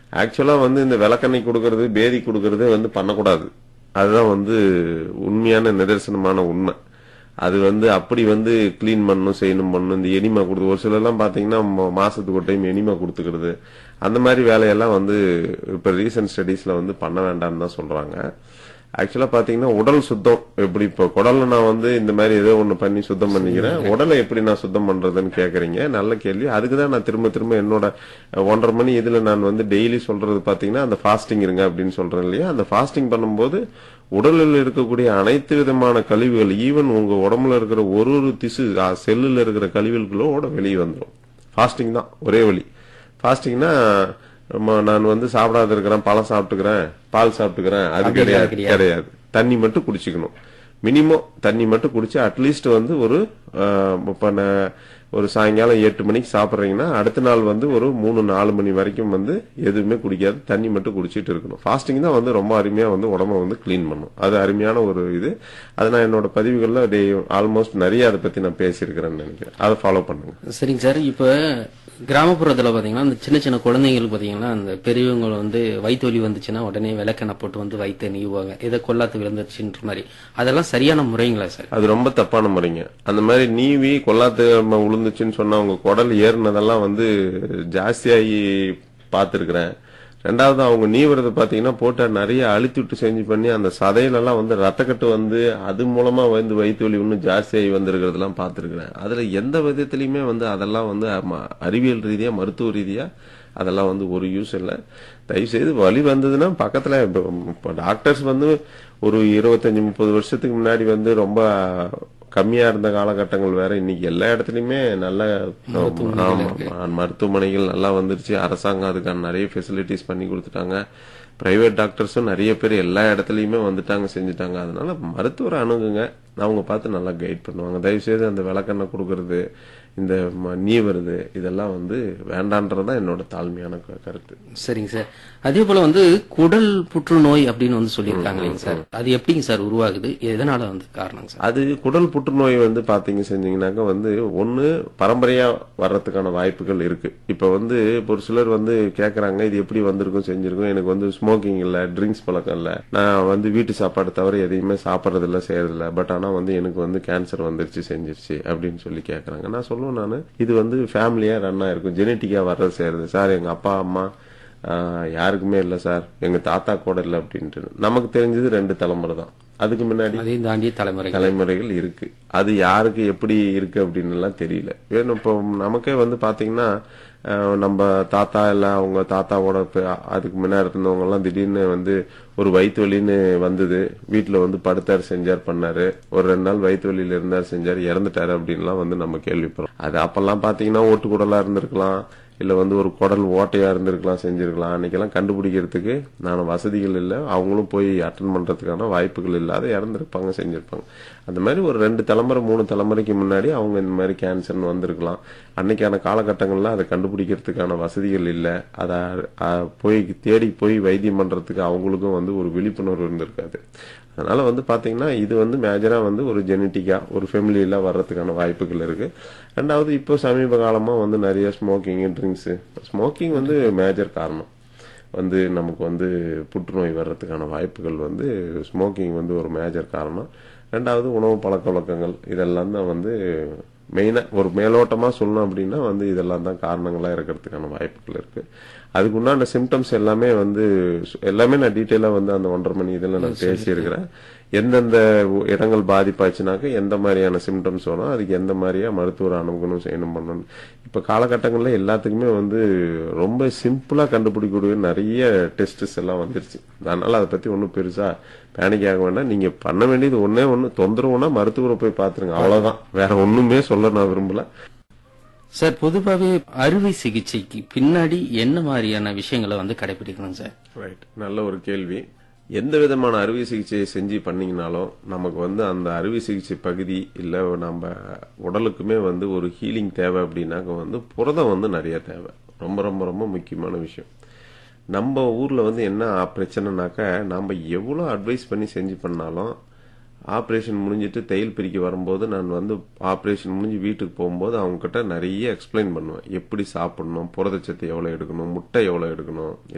ஆக்சுவலா வந்து இந்த விளக்கெண்ணெய் கொடுக்கறது பேதி கொடுக்கறது வந்து பண்ணக்கூடாது அதுதான் வந்து உண்மையான நிதர்சனமான உண்மை அது வந்து அப்படி வந்து க்ளீன் பண்ணணும் செய்யணும் பண்ணணும் இந்த எனிமா கொடுத்து ஒரு சிலர்லாம் பாத்தீங்கன்னா ம- மாசத்துக்கு ஒரு டைம் எனிமா கொடுத்துக்கிறது அந்த மாதிரி வேலையெல்லாம் வந்து இப்ப ரீசன்ட் ஸ்டடீஸ்ல வந்து பண்ண வேண்டாம்னு தான் சொல்றாங்க ஆக்சுவலா பாத்தீங்கன்னா உடல் சுத்தம் எப்படி இப்போ குடல்ல நான் வந்து இந்த மாதிரி ஏதோ ஒண்ணு பண்ணி சுத்தம் பண்ணிக்கிறேன் உடலை எப்படி நான் சுத்தம் பண்றதுன்னு கேக்குறீங்க நல்ல கேள்வி அதுக்கு தான் நான் திரும்ப திரும்ப என்னோட அஹ், ஒன்றரை மணி இதுல நான் வந்து டெய்லி சொல்றது பாத்தீங்கன்னா அந்த ஃபாஸ்டிங் இருங்க அப்படின்னு சொல்றேன் இல்லையா அந்த ஃபாஸ்டிங் பண்ணும்போது உடலில் இருக்கக்கூடிய அனைத்து விதமான கழிவுகள் ஈவன் உங்க உடம்புல இருக்கிற ஒரு ஒரு திசு செல்லுல இருக்கிற கழிவுகளோட வெளியே வந்துடும் ஃபாஸ்டிங் தான் ஒரே வழி ஃபாஸ்டிங்னா நம்ம நான் வந்து சாப்பிடாத இருக்கிறேன் பழம் சாப்பிட்டுக்கிறேன் பால் சாப்பிட்டுக்கிறேன் அது அப்படி கிடையாது கிடையாது. கிடையாது தண்ணி மட்டும் குடிச்சுக்கணும் மினிமம் தண்ணி மட்டும் குடிச்சு அட்லீஸ்ட் வந்து ஒரு ஆஹ், இப்ப நான் ஒரு சாயங்காலம் எட்டு மணிக்கு சாப்பிட்றீங்கன்னா அடுத்த நாள் வந்து ஒரு மூணு நாலு மணி வரைக்கும் வந்து எதுவுமே குடிக்காது தண்ணி மட்டும் குடிச்சிட்டு இருக்கணும் ஃபாஸ்டிங் தான் வந்து ரொம்ப அருமையா வந்து உடம்ப வந்து க்ளீன் பண்ணும் அது அருமையான ஒரு இது அது நான் என்னோட பதிவுகள்ல ஆல்மோஸ்ட் நிறைய அதை பத்தி நான் பேசியிருக்கிறேன்னு நினைக்கிறேன் அதை ஃபாலோ பண்ணுங்க சரிங்க சார் இப்ப கிராமப்புறத்துல பாத்தீங்கன்னா அந்த சின்ன சின்ன குழந்தைங்களுக்கு பாத்தீங்கன்னா அந்த பெரியவங்க வந்து வயிற்று வலி வந்துச்சுன்னா உடனே விளக்கெண்ணெய் போட்டு வந்து வயிற்று நீவுவாங்க ஏதோ கொல்லாத்து விழுந்துருச்சுன்ற மாதிரி அதெல்லாம் சரியான முறைங்களா சார் அது ரொம்ப தப்பான முறைங்க அந்த மாதிரி நீவி கொல்லாத்து ம- விழுந்துச்சுன்னு சொன்னா உங்க குடல் ஏறினதெல்லாம் வந்து ஜாஸ்தியாகி பார்த்துருக்குறேன் ரெண்டாவது அவங்க நீவுறது பாத்தீங்கன்னா போட்டு நிறைய அழுத்தி விட்டு செஞ்சு பண்ணி அந்த சதையிலெல்லாம் வந்து ரத்தக்கட்டு வந்து அது மூலமா வந்து வயிற்று வலி இன்னும் ஜாஸ்தியாகி வந்திருக்கிறதெல்லாம் பார்த்துருக்குறேன் அதுல எந்த விதத்திலையுமே வந்து அதெல்லாம் வந்து ம- அறிவியல் ரீதியா மருத்துவ ரீதியா அதெல்லாம் வந்து ஒரு யூஸ் இல்லை தயவுசெய்து வலி வந்ததுன்னா பக்கத்துல இப்போ இப்போ டாக்டர்ஸ் வந்து ஒரு இருபத்தஞ்சு முப்பது வருஷத்துக்கு முன்னாடி வந்து ரொம்ப கம்மியா இருந்த காலகட்டங்கள் வேற இன்னைக்கு எல்லா இடத்துலயுமே நல்ல ஆமா, மருத்துவமனைகள் நல்லா வந்துருச்சு அரசாங்கம் அதுக்கான நிறைய ஃபெசிலிட்டிஸ் பண்ணி கொடுத்துட்டாங்க பிரைவேட் டாக்டர்ஸும் நிறைய பேர் எல்லா இடத்துலயுமே வந்துட்டாங்க செஞ்சுட்டாங்க அதனால மருத்துவரை அணுகுங்க அவங்க பார்த்து நல்லா கைட் பண்ணுவாங்க தயவுசெய்து அந்த விளக்கெண்ணெய் கொடுக்கறது இந்த ம- நீ வருது இதெல்லாம் வந்து வேண்டான்றதுதான் என்னோட தாழ்மையான க- கருத்து சரிங்க சார் அதே போல வந்து குடல் புற்றுநோய் அப்படின்னு வந்து சொல்லியிருக்காங்க இல்லைங்க சார் அது எப்படிங்க சார் உருவாகுது எதனால வந்து காரணம் சார் அது குடல் புற்றுநோய் வந்து பாத்தீங்க செஞ்சீங்கன்னாக்க வந்து ஒண்ணு பரம்பரையா வர்றதுக்கான வாய்ப்புகள் இருக்கு இப்ப வந்து ஒரு சிலர் வந்து கேக்குறாங்க இது எப்படி வந்திருக்கும் செஞ்சிருக்கும் எனக்கு வந்து ஸ்மோக்கிங் இல்ல ட்ரிங்க்ஸ் பழக்கம் இல்ல நான் வந்து வீட்டு சாப்பாடு தவிர எதையுமே சாப்பிடறது இல்ல செய்யறது இல்ல பட் ஆனா வந்து எனக்கு வந்து கேன்சர் வந்துருச்சு செஞ்சிருச்சு அப்படின்னு சொல்லி கேக்குறாங்க நான் சொல்லுவேன் நானு இது வந்து ஃபேமிலியா ரன் ஆயிருக்கும் ஜெனட்டிக்கா வர்றது செய்யறது சார் எங்க அப்பா அம்மா ஆஹ் யாருக்குமே இல்ல சார் எங்க தாத்தா கூட இல்ல அப்படின்ட்டு நமக்கு தெரிஞ்சது ரெண்டு தலைமுறை தான் அதுக்கு முன்னாடி அதையும் தாண்டி தலைமுறை தலைமுறைகள் இருக்கு அது யாருக்கு எப்படி இருக்கு அப்படின்னு எல்லாம் தெரியல வேணும் இப்போ நமக்கே வந்து பாத்தீங்கன்னா அஹ், நம்ம தாத்தா இல்ல அவங்க தாத்தாவோட பே- அதுக்கு முன்னாடி இருந்தவங்க எல்லாம் திடீர்னு வந்து ஒரு வயிற்று வலின்னு வந்தது வீட்டுல வந்து படுத்தாரு செஞ்சார் பண்ணாரு ஒரு ரெண்டு நாள் வயிற்று வலியில இருந்தார் செஞ்சார் இறந்துட்டாரு அப்படின்லாம் வந்து நம்ம கேள்விப்படுறோம் அது அப்பெல்லாம் பாத்தீங்கன்னா ஓட்டு குடலா இருந்திருக்கலாம் இல்ல வந்து ஒரு குடல் ஓட்டையா இருந்திருக்கலாம் செஞ்சிருக்கலாம் அன்னைக்கெல்லாம் கண்டுபிடிக்கிறதுக்கு நான் வசதிகள் இல்லை அவங்களும் போய் அட்டன் பண்றதுக்கான வாய்ப்புகள் இல்லாத இறந்திருப்பாங்க செஞ்சிருப்பாங்க அந்த மாதிரி ஒரு ரெண்டு தலைமுறை மூணு தலைமுறைக்கு முன்னாடி அவங்க இந்த மாதிரி கேன்சர்னு வந்திருக்கலாம் அன்னைக்கான காலகட்டங்கள்ல அதை கண்டுபிடிக்கிறதுக்கான வசதிகள் இல்லை அதை அஹ், போய் தேடி போய் வைத்தியம் பண்றதுக்கு அவங்களுக்கும் வந்து ஒரு விழிப்புணர்வு இருந்திருக்காது அதனால வந்து பாத்தீங்கன்னா இது வந்து மேஜரா வந்து ஒரு ஜெனட்டிக்கா ஒரு ஃபெமிலியில வர்றதுக்கான வாய்ப்புகள் இருக்கு ரெண்டாவது இப்போ சமீப காலமா வந்து நிறைய ஸ்மோக்கிங் ட்ரிங்க்ஸ் ஸ்மோக்கிங் வந்து மேஜர் காரணம் வந்து நமக்கு வந்து புற்றுநோய் வர்றதுக்கான வாய்ப்புகள் வந்து ஸ்மோக்கிங் வந்து ஒரு மேஜர் காரணம் ரெண்டாவது உணவு பழக்க வழக்கங்கள் இதெல்லாம் தான் வந்து மெயினா ஒரு மேலோட்டமா சொல்லணும் அப்படின்னா வந்து இதெல்லாம் தான் காரணங்களா இருக்கிறதுக்கான வாய்ப்புகள் இருக்கு அதுக்கு உண்டான சிம்டம்ஸ் எல்லாமே வந்து எல்லாமே நான் டீட்டெயிலா வந்து அந்த ஒன்றரை மணி இதில் நான் பேசியிருக்கிறேன் எந்தெந்த இடங்கள் பாதிப்பாச்சுனாக்க எந்த மாதிரியான சிம்டம்ஸ் வரும் அதுக்கு எந்த மாதிரியா மருத்துவர் அணுகணும் செய்யணும் பண்ணணும் இப்ப காலகட்டங்கள்ல எல்லாத்துக்குமே வந்து ரொம்ப சிம்பிளா கண்டுபிடிக்கக்கூடிய நிறைய டெஸ்ட்ஸ் எல்லாம் வந்துருச்சு அதனால அதை பத்தி ஒன்றும் பெருசா பேனிக் ஆக வேண்டாம் நீங்க பண்ண வேண்டியது ஒண்ணே ஒண்ணு தொந்தரவுனா மருத்துவரை போய் பாத்துருங்க அவ்வளவுதான் வேற ஒண்ணுமே சொல்ல நான் விரும்பல சார் பொதுவாகவே அறுவை சிகிச்சைக்கு பின்னாடி என்ன மாதிரியான விஷயங்களை வந்து கடைபிடிக்கணும் சார் ரைட் நல்ல ஒரு கேள்வி எந்த விதமான அறுவை சிகிச்சையை செஞ்சு பண்ணீங்கனாலும் நமக்கு வந்து அந்த அறுவை சிகிச்சை பகுதி இல்ல நம்ம உடலுக்குமே வந்து ஒரு ஹீலிங் தேவை அப்படின்னாக்க வந்து புரதம் வந்து நிறைய தேவை ரொம்ப ரொம்ப ரொம்ப முக்கியமான விஷயம் நம்ம ஊர்ல வந்து என்ன பிரச்சனைனாக்க நம்ம எவ்வளவு அட்வைஸ் பண்ணி செஞ்சு பண்ணாலும் ஆப்ரேஷன் முடிஞ்சிட்டு தையல் பிரிக்க வரும்போது நான் வந்து ஆப்ரேஷன் முடிஞ்சு வீட்டுக்கு போகும்போது அவங்க கிட்ட நிறைய எக்ஸ்பிளைன் பண்ணுவேன் எப்படி சாப்பிடணும் புரதச்சத்து எவ்வளவு எடுக்கணும் முட்டை எவ்வளவு எடுக்கணும்